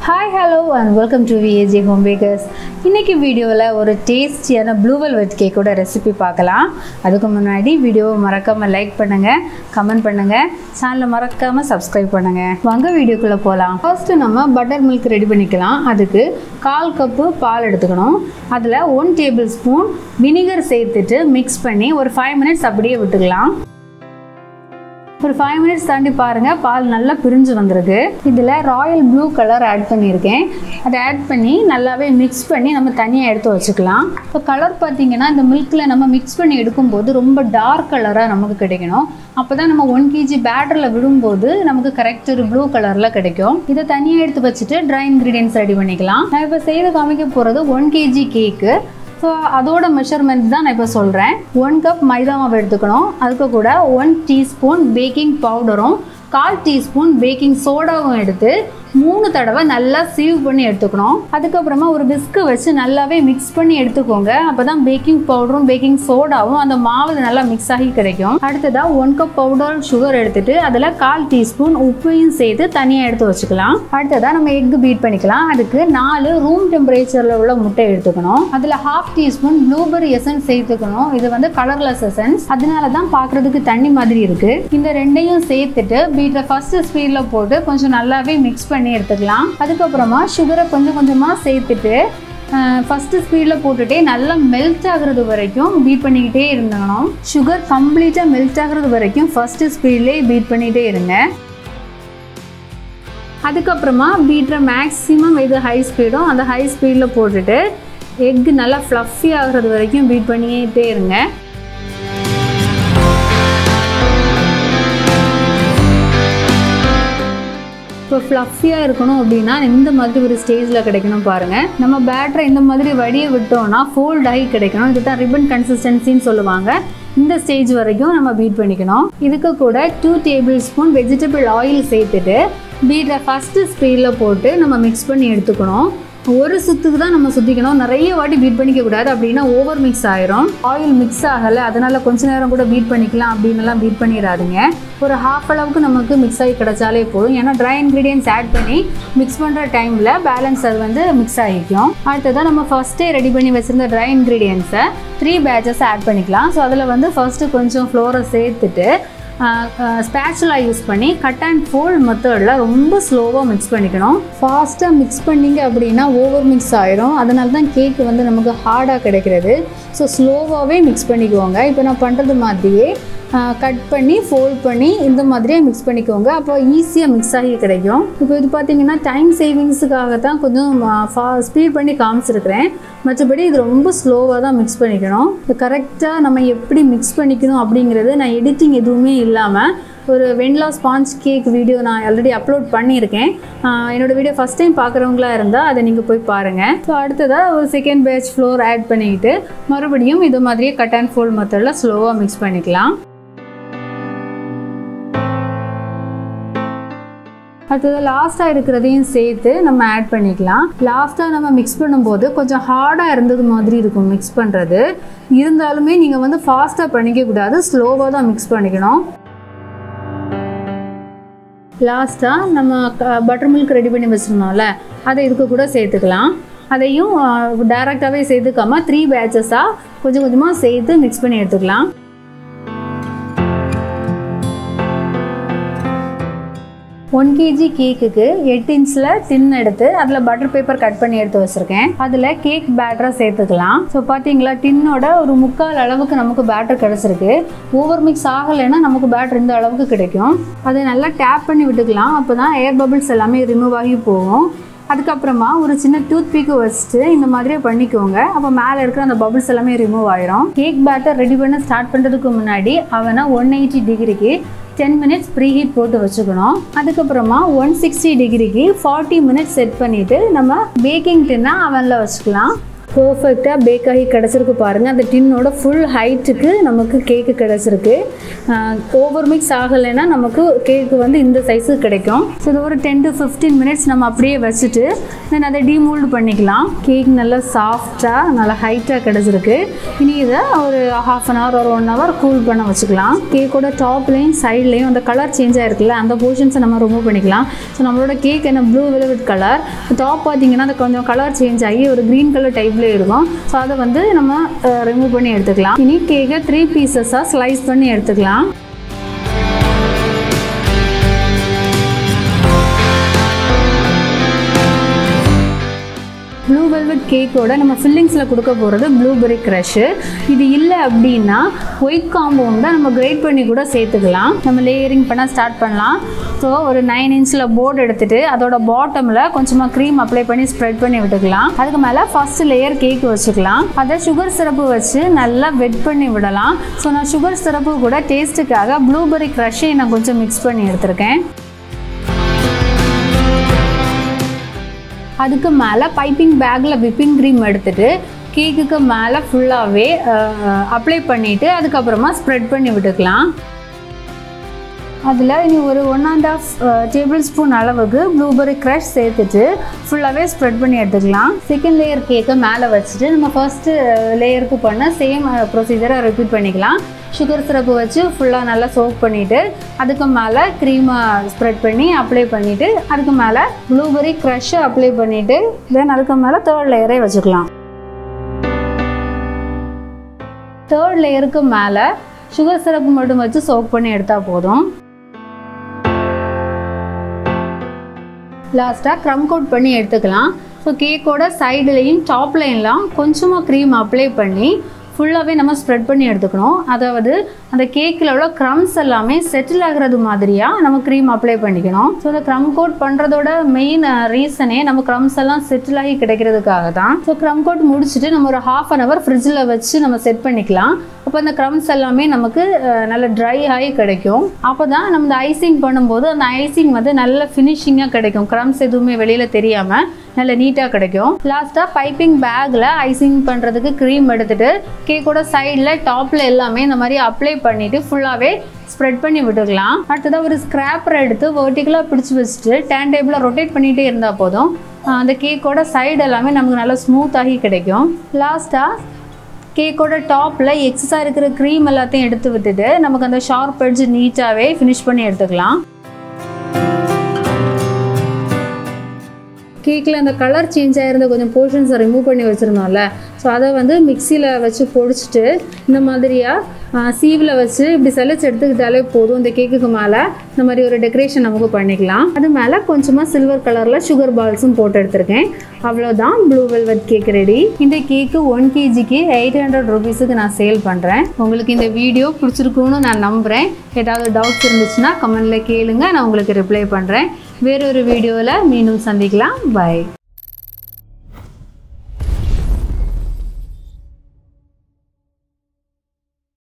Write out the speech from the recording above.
hi hello and welcome to VAG home bakers இன்றைக்கி வீடியோவில் ஒரு டேஸ்டியான ப்ளூ வெல்வெட் கேக்கோட ரெசிபி பார்க்கலாம் அதுக்கு முன்னாடி வீடியோவை மறக்காமல் லைக் பண்ணுங்கள் கமெண்ட் பண்ணுங்கள் சேனலை மறக்காமல் சப்ஸ்கிரைப் பண்ணுங்கள் வாங்க வீடியோக்குள்ளே போகலாம் ஃபர்ஸ்ட்டு நம்ம பட்டர் மில்க் ரெடி பண்ணிக்கலாம் அதுக்கு கால் கப்பு பால் எடுத்துக்கணும் அதில் ஒன் டேபிள் ஸ்பூன் வினிகர் சேர்த்துட்டு மிக்ஸ் பண்ணி ஒரு ஃபைவ் மினிட்ஸ் அப்படியே விட்டுக்கலாம் ஒரு ஃபைவ் மினிட்ஸ் தாண்டி பாருங்கள் பால் நல்லா பிரிஞ்சு வந்திருக்கு இதில் ராயல் ப்ளூ கலர் ஆட் பண்ணியிருக்கேன் அதை ஆட் பண்ணி நல்லாவே மிக்ஸ் பண்ணி நம்ம தனியாக எடுத்து வச்சுக்கலாம் இப்போ கலர் பார்த்தீங்கன்னா இந்த மில்கில் நம்ம மிக்ஸ் பண்ணி எடுக்கும்போது ரொம்ப டார்க் கலராக நமக்கு கிடைக்கணும் அப்போ தான் நம்ம ஒன் கேஜி பேட்டரில் விடும்போது நமக்கு கரெக்ட் ஒரு ப்ளூ கலரில் கிடைக்கும் இதை தனியாக எடுத்து வச்சுட்டு ட்ரை இன்க்ரீடியன்ஸ் ரெடி பண்ணிக்கலாம் நான் இப்போ செய்து காமிக்க போகிறது ஒன் கேஜி கேக்கு ஸோ அதோட மெஷர்மெண்ட் தான் நான் இப்போ சொல்கிறேன் ஒன் கப் மைதா மாவு எடுத்துக்கணும் அதுக்கு கூட ஒன் டீஸ்பூன் பேக்கிங் பவுடரும் கால் டீஸ்பூன் பேக்கிங் சோடாவும் எடுத்து மூணு தடவை நல்லா சீவ் பண்ணி எடுத்துக்கணும் அதுக்கப்புறமா ஒரு விஸ்கு வச்சு நல்லாவே மிக்ஸ் பண்ணி எடுத்துக்கோங்க அப்போ தான் பேக்கிங் பவுடரும் பேக்கிங் சோடாவும் அந்த மாவில் நல்லா மிக்ஸ் ஆகி கிடைக்கும் அடுத்ததாக ஒன் கப் பவுடர் சுகர் எடுத்துட்டு அதில் கால் டீஸ்பூன் உப்பையும் சேர்த்து தனியாக எடுத்து வச்சுக்கலாம் அடுத்ததாக நம்ம எக் பீட் பண்ணிக்கலாம் அதுக்கு நாலு ரூம் டெம்பரேச்சரில் உள்ள முட்டை எடுத்துக்கணும் அதில் ஹாஃப் டீஸ்பூன் ப்ளூபெரி எசன்ஸ் சேர்த்துக்கணும் இது வந்து கலர்லெஸ் எசன்ஸ் அதனால தான் பார்க்குறதுக்கு தண்ணி மாதிரி இருக்குது இந்த ரெண்டையும் சேர்த்துட்டு பீட்டை ஃபர்ஸ்ட் ஸ்பீடில் போட்டு கொஞ்சம் நல்லாவே மிக்ஸ் பண்ணி எடுத்துக்கலாம் அதுக்கப்புறமா சுகரை கொஞ்சம் கொஞ்சமாக சேர்த்துட்டு ஃபஸ்ட்டு ஸ்பீடில் போட்டுட்டே நல்லா மெல்ட் ஆகுறது வரைக்கும் பீட் பண்ணிக்கிட்டே இருந்தணும் சுகர் கம்ப்ளீட்டாக மெல்ட் ஆகுறது வரைக்கும் ஃபஸ்ட்டு ஸ்பீட்லேயே பீட் பண்ணிகிட்டே இருங்க அதுக்கப்புறமா பீட்ரை மேக்ஸிமம் எது ஹை ஸ்பீடோ அந்த ஹை ஸ்பீடில் போட்டுட்டு எக் நல்லா ஃப்ளஃபி ஆகுறது வரைக்கும் பீட் பண்ணிக்கிட்டே இருங்க இப்போ ஃப்ளஃபியாக இருக்கணும் அப்படின்னா இந்த மாதிரி ஒரு ஸ்டேஜில் கிடைக்கணும் பாருங்கள் நம்ம பேட்டரை இந்த மாதிரி வடிய விட்டோம்னா ஃபோல்ட் ஆகி கிடைக்கணும் இதுதான் ரிப்பன் கன்சிஸ்டன்சின்னு சொல்லுவாங்க இந்த ஸ்டேஜ் வரைக்கும் நம்ம பீட் பண்ணிக்கணும் இதுக்கு கூட two tablespoon vegetable oil சேர்த்துட்டு பீட்டை ஃபஸ்ட்டு ஸ்பீடில் போட்டு நம்ம மிக்ஸ் பண்ணி எடுத்துக்கணும் ஒரு சுத்துக்கு தான் நம்ம சுற்றிக்கணும் நிறைய வாட்டி பீட் பண்ணிக்க கூடாது அப்படின்னா ஓவர் மிக்ஸ் ஆயிரும் ஆயில் மிக்ஸ் ஆகலை அதனால கொஞ்ச நேரம் கூட பீட் பண்ணிக்கலாம் அப்படின்னுலாம் பீட் பண்ணிடாதீங்க ஒரு ஹாஃப் அளவுக்கு நமக்கு மிக்ஸ் ஆகி கிடைச்சாலே போதும் ஏன்னா ட்ரை இன்க்ரீடியன்ஸ் ஆட் பண்ணி மிக்ஸ் பண்ணுற டைமில் பேலன்ஸ் அது வந்து மிக்ஸ் ஆகிக்கும் அடுத்ததாக நம்ம ஃபஸ்ட்டே ரெடி பண்ணி வச்சுருந்த ட்ரை இன்க்ரீடியன்ஸை த்ரீ பேட்சஸ் ஆட் பண்ணிக்கலாம் ஸோ அதில் வந்து ஃபஸ்ட்டு கொஞ்சம் ஃப்ளோரை சேர்த்துட்டு ஸ்பேச்சுலா யூஸ் பண்ணி கட் அண்ட் ஃபோல்ட் மெத்தடில் ரொம்ப ஸ்லோவாக மிக்ஸ் பண்ணிக்கணும் ஃபாஸ்ட்டாக மிக்ஸ் பண்ணிங்க அப்படின்னா ஓவர் மிக்ஸ் ஆயிரும் அதனால தான் கேக் வந்து நமக்கு ஹார்டாக கிடைக்கிறது ஸோ ஸ்லோவாகவே மிக்ஸ் பண்ணிக்குவோங்க இப்போ நான் பண்ணுறது மாதிரியே கட் பண்ணி ஃபோல்ட் பண்ணி இந்த மாதிரியே மிக்ஸ் பண்ணிக்கோங்க அப்போ ஈஸியாக மிக்ஸ் ஆகி கிடைக்கும் இப்போ இது பார்த்தீங்கன்னா டைம் சேவிங்ஸுக்காக தான் கொஞ்சம் ஃபா ஸ்பீட் பண்ணி காமிச்சிருக்கிறேன் மற்றபடி இது ரொம்ப ஸ்லோவாக தான் மிக்ஸ் பண்ணிக்கணும் இப்போ கரெக்டாக நம்ம எப்படி மிக்ஸ் பண்ணிக்கணும் அப்படிங்கிறது நான் எடிட்டிங் எதுவுமே இல்லாமல் ஒரு வெண்லா ஸ்பாஞ்ச் கேக் வீடியோ நான் ஆல்ரெடி அப்லோட் பண்ணியிருக்கேன் என்னோடய வீடியோ ஃபஸ்ட் டைம் பார்க்குறவங்களா இருந்தால் அதை நீங்கள் போய் பாருங்கள் ஸோ அடுத்ததாக ஒரு செகண்ட் பேட்ச் ஃப்ளோர் ஆட் பண்ணிக்கிட்டு மறுபடியும் இது மாதிரியே கட் அண்ட் ஃபோல்ட் மெத்தடில் ஸ்லோவாக மிக்ஸ் பண்ணிக்கலாம் அடுத்தது லாஸ்ட்டாக இருக்கிறதையும் சேர்த்து நம்ம ஆட் பண்ணிக்கலாம் லாஸ்ட்டாக நம்ம மிக்ஸ் பண்ணும்போது கொஞ்சம் ஹார்டாக இருந்தது மாதிரி இருக்கும் மிக்ஸ் பண்ணுறது இருந்தாலுமே நீங்கள் வந்து ஃபாஸ்ட்டாக பண்ணிக்கக்கூடாது ஸ்லோவாக தான் மிக்ஸ் பண்ணிக்கணும் லாஸ்ட்டாக நம்ம பட்டர் மில்க் ரெடி பண்ணி வச்சுருந்தோம்ல அதை இதுக்கு கூட சேர்த்துக்கலாம் அதையும் டைரெக்டாகவே சேர்த்துக்காமல் த்ரீ பேட்சஸாக கொஞ்சம் கொஞ்சமாக சேர்த்து மிக்ஸ் பண்ணி எடுத்துக்கலாம் ஒன் கேஜி கேக்குக்கு எட்டு இன்ச்சில் டின் எடுத்து அதில் பட்டர் பேப்பர் கட் பண்ணி எடுத்து வச்சுருக்கேன் அதில் கேக் பேட்டரை சேர்த்துக்கலாம் ஸோ பார்த்தீங்களா டின்னோட ஒரு முக்கால் அளவுக்கு நமக்கு பேட்டர் கிடச்சிருக்கு ஓவர் மிக்ஸ் ஆகலைன்னா நமக்கு பேட்டர் இந்த அளவுக்கு கிடைக்கும் அதை நல்லா டேப் பண்ணி விட்டுக்கலாம் அப்போ தான் ஏர் பபிள்ஸ் எல்லாமே ரிமூவ் ஆகி போகும் அதுக்கப்புறமா ஒரு சின்ன டூத் பீக்கு வச்சுட்டு இந்த மாதிரியே பண்ணிக்கோங்க அப்போ மேலே இருக்கிற அந்த பபிள்ஸ் எல்லாமே ரிமூவ் ஆயிரும் கேக் பேட்டர் ரெடி பண்ண ஸ்டார்ட் பண்ணுறதுக்கு முன்னாடி அவனை ஒன் எயிட்டி டிகிரிக்கு டென் மினிட்ஸ் ப்ரீ ஹீட் போட்டு வச்சுக்கணும் அதுக்கப்புறமா ஒன் சிக்ஸ்டி டிகிரிக்கு ஃபார்ட்டி மினிட்ஸ் செட் பண்ணிவிட்டு நம்ம பேக்கிங் டின்னா அவனில் வச்சுக்கலாம் பர்ஃபெக்டாக பேக் ஆகி கிடச்சிருக்கு பாருங்கள் அந்த டின்னோட ஃபுல் ஹைட்டுக்கு நமக்கு கேக்கு கிடச்சிருக்கு ஓவர் மிக்ஸ் ஆகலைன்னா நமக்கு கேக்கு வந்து இந்த சைஸுக்கு கிடைக்கும் ஸோ இது ஒரு டென் டு ஃபிஃப்டீன் மினிட்ஸ் நம்ம அப்படியே வச்சுட்டு தென் அதை டீமோல்டு பண்ணிக்கலாம் கேக் நல்லா சாஃப்டாக நல்லா ஹைட்டாக கிடச்சிருக்கு இனி இதை ஒரு ஹாஃப் அன் ஹவர் ஒரு ஒன் ஹவர் கூல் பண்ண வச்சுக்கலாம் கேக்கோட டாப்லேயும் சைட்லேயும் அந்த கலர் சேஞ்ச் ஆகிருக்குல்ல அந்த போர்ஷன்ஸை நம்ம ரிமூவ் பண்ணிக்கலாம் ஸோ நம்மளோட கேக் என்ன ப்ளூ வெல்வெட் கலர் டாப் பார்த்தீங்கன்னா அது கொஞ்சம் கலர் சேஞ்ச் ஆகி ஒரு க்ரீன் கலர் டைப்லேயே இருக்கும் ஸோ அதை வந்து நம்ம ரிமூவ் பண்ணி எடுத்துக்கலாம் இனி கேக்கை த்ரீ பீசஸாக ஸ்லைஸ் பண்ணி எடுத்துக்கலாம் ப்ளூ வெல்வெட் கேக்கோட நம்ம ஃபில்லிங்ஸில் கொடுக்க போகிறது ப்ளூபெர்ரி க்ரஷ்ஷு இது இல்லை அப்படின்னா ஒயிட் காம்பவுண்ட் தான் நம்ம கிரேட் பண்ணி கூட சேர்த்துக்கலாம் நம்ம லேயரிங் பண்ண ஸ்டார்ட் பண்ணலாம் ஸோ ஒரு நைன் இன்ச்சில் போர்டு எடுத்துகிட்டு அதோட பாட்டமில் கொஞ்சமாக க்ரீம் அப்ளை பண்ணி ஸ்ப்ரெட் பண்ணி விட்டுக்கலாம் அதுக்கு மேலே ஃபஸ்ட் லேயர் கேக் வச்சுக்கலாம் அதை சுகர் சிரப்பு வச்சு நல்லா வெட் பண்ணி விடலாம் ஸோ நான் சுகர் சிரப்பு கூட டேஸ்ட்டுக்காக ப்ளூபெர்ரி க்ரஷ்ஷை நான் கொஞ்சம் மிக்ஸ் பண்ணி எடுத்திருக்கேன் அதுக்கு மேலே பைப்பிங் பேக்கில் விப்பிங் க்ரீம் எடுத்துகிட்டு கேக்குக்கு மேலே ஃபுல்லாகவே அப்ளை பண்ணிவிட்டு அதுக்கப்புறமா ஸ்ப்ரெட் பண்ணி விட்டுக்கலாம் அதில் இனி ஒரு one and half tablespoon அளவுக்கு ப்ளூபெர்ரி க்ரஷ் சேர்த்துட்டு ஃபுல்லாகவே ஸ்ப்ரெட் பண்ணி எடுத்துக்கலாம் செகண்ட் லேயர் கேக்கை மேலே வச்சுட்டு நம்ம ஃபஸ்ட்டு லேயருக்கு பண்ண சேம் ப்ரொசீஜரை ரிப்பீட் பண்ணிக்கலாம் சுகர் சிரப்பு வச்சு ஃபுல்லாக நல்லா சோக் பண்ணிவிட்டு அதுக்கு மேலே க்ரீமை ஸ்ப்ரெட் பண்ணி அப்ளை பண்ணிவிட்டு அதுக்கு மேலே ப்ளூபெர்ரி க்ரஷ்ஷை அப்ளை பண்ணிவிட்டு தென் அதுக்கு மேலே தேர்ட் லேயரே வச்சுக்கலாம் தேர்ட் லேயருக்கு மேலே சுகர் சிரப்பு மட்டும் வச்சு சோக் பண்ணி எடுத்தால் போதும் லாஸ்ட்டாக க்ரம் கோட் பண்ணி எடுத்துக்கலாம் ஸோ கேக்கோட சைடுலேயும் டாப் லைன்லாம் கொஞ்சமாக க்ரீம் அப்ளை பண்ணி ஃபுல்லாகவே நம்ம ஸ்ப்ரெட் பண்ணி எடுத்துக்கணும் அதாவது அந்த கேக்கில் உள்ள க்ரம்ஸ் எல்லாமே செட்டில் ஆகிறது மாதிரியாக நம்ம க்ரீம் அப்ளை பண்ணிக்கணும் ஸோ அந்த க்ரம் கோட் பண்ணுறதோட மெயின் ரீசனே நம்ம க்ரம்ஸ் எல்லாம் செட்டில் ஆகி கிடைக்கிறதுக்காக தான் ஸோ க்ரம் கோட் முடிச்சுட்டு நம்ம ஒரு ஹாஃப் அன் ஹவர் ஃப்ரிட்ஜில் வச்சு நம்ம செட் பண்ணிக்கலாம் அப்போ அந்த க்ரம்ஸ் எல்லாமே நமக்கு நல்ல ட்ரை ஆகி கிடைக்கும் அப்போ தான் நம்ம இந்த ஐசிங் பண்ணும்போது அந்த ஐசிங் வந்து நல்ல ஃபினிஷிங்காக கிடைக்கும் க்ரம்ஸ் எதுவுமே வெளியில் தெரியாமல் நல்ல நீட்டாக கிடைக்கும் லாஸ்ட்டாக பைப்பிங் பேக்கில் ஐசிங் பண்ணுறதுக்கு க்ரீம் எடுத்துகிட்டு கேக்கோட சைடில் டாப்பில் எல்லாமே இந்த மாதிரி அப்ளை பண்ணிவிட்டு ஃபுல்லாகவே ஸ்ப்ரெட் பண்ணி விட்டுக்கலாம் அடுத்ததாக ஒரு ஸ்க்ராப்பர் எடுத்து வெர்டிக்கலாக பிடிச்சி வச்சுட்டு டேன் டேபிளில் ரொட்டேட் பண்ணிகிட்டே இருந்தால் போதும் அந்த கேக்கோட சைடு எல்லாமே நமக்கு நல்லா ஸ்மூத்தாகி கிடைக்கும் லாஸ்ட்டாக கேக்கோட டாப்பில் எக்ஸஸாக இருக்கிற க்ரீம் எல்லாத்தையும் எடுத்து விட்டுட்டு நமக்கு அந்த ஷார்ப் எட்ஜ் நீட்டாகவே ஃபினிஷ் பண்ணி எடுத்துக்கலாம் கேக்கில் அந்த கலர் சேஞ்ச் ஆகிருந்த கொஞ்சம் போர்ஷன்ஸை ரிமூவ் பண்ணி வச்சுருந்தோம்ல ஸோ அதை வந்து மிக்சியில் வச்சு பொடிச்சிட்டு இந்த மாதிரியாக சீவில் வச்சு இப்படி சலிச்சு எடுத்துக்கிட்டாலே போதும் இந்த கேக்குக்கு மேலே இந்த மாதிரி ஒரு டெக்கரேஷன் நமக்கு பண்ணிக்கலாம் அது மேலே கொஞ்சமாக சில்வர் கலரில் சுகர் பால்ஸும் போட்டு எடுத்திருக்கேன் அவ்வளோதான் ப்ளூ வெல்வெட் கேக் ரெடி இந்த கேக்கு ஒன் கேஜிக்கு எயிட் ஹண்ட்ரட் ருபீஸுக்கு நான் சேல் பண்ணுறேன் உங்களுக்கு இந்த வீடியோ பிடிச்சிருக்குன்னு நான் நம்புகிறேன் ஏதாவது டவுட்ஸ் இருந்துச்சுன்னா கமெண்டில் கேளுங்க நான் உங்களுக்கு ரிப்ளை பண்ணுறேன் வேறொரு வீடியோவில் மீண்டும் சந்திக்கலாம் பை